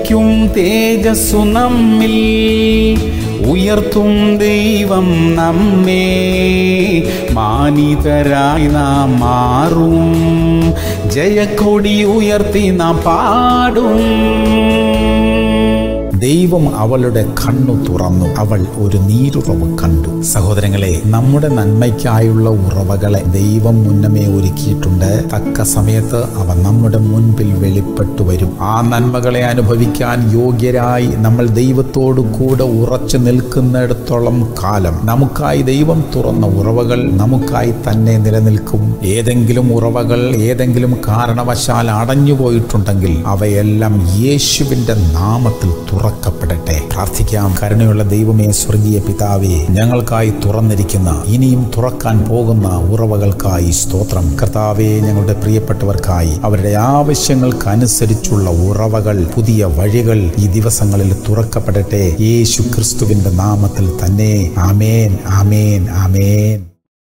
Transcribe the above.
ഉദിക്കും തേജസ്സു നമ്മിൽ ഉയർത്തും ദൈവം നമ്മെ മാനിതരായി നാം മാറും ജയക്കൊടി ഉയർത്തി നാം പാടും ദൈവം അവളുടെ കണ്ണു തുറന്നു അവൾ ഒരു നീരുറവ് കണ്ടു സഹോദരങ്ങളെ നമ്മുടെ നന്മയ്ക്കായുള്ള ഉറവകളെ ദൈവം മുന്നമേ ഒരുക്കിയിട്ടുണ്ട് തക്ക സമയത്ത് അവ നമ്മുടെ മുൻപിൽ വെളിപ്പെട്ടു വരും ആ നന്മകളെ അനുഭവിക്കാൻ യോഗ്യരായി നമ്മൾ ദൈവത്തോടു കൂടെ ഉറച്ചു നിൽക്കുന്നിടത്തോളം കാലം നമുക്കായി ദൈവം തുറന്ന ഉറവകൾ നമുക്കായി തന്നെ നിലനിൽക്കും ഏതെങ്കിലും ഉറവകൾ ഏതെങ്കിലും കാരണവശാൽ അടഞ്ഞുപോയിട്ടുണ്ടെങ്കിൽ അവയെല്ലാം യേശുവിന്റെ നാമത്തിൽ തുറക്കപ്പെടട്ടെ പ്രാർത്ഥിക്കാം കരുണയുള്ള ദൈവമേ സ്വർഗീയ പിതാവേ ഞങ്ങൾക്കായി തുറന്നിരിക്കുന്ന ഇനിയും തുറക്കാൻ പോകുന്ന ഉറവകൾക്കായി സ്തോത്രം കർത്താവേ ഞങ്ങളുടെ പ്രിയപ്പെട്ടവർക്കായി അവരുടെ ആവശ്യങ്ങൾക്ക് അനുസരിച്ചുള്ള ഉറവകൾ പുതിയ വഴികൾ ഈ ദിവസങ്ങളിൽ തുറക്കപ്പെടട്ടെ യേശു ക്രിസ്തുവിന്റെ നാമത്തിൽ തന്നെ ആമേൻ ആമേൻ ആമേൻ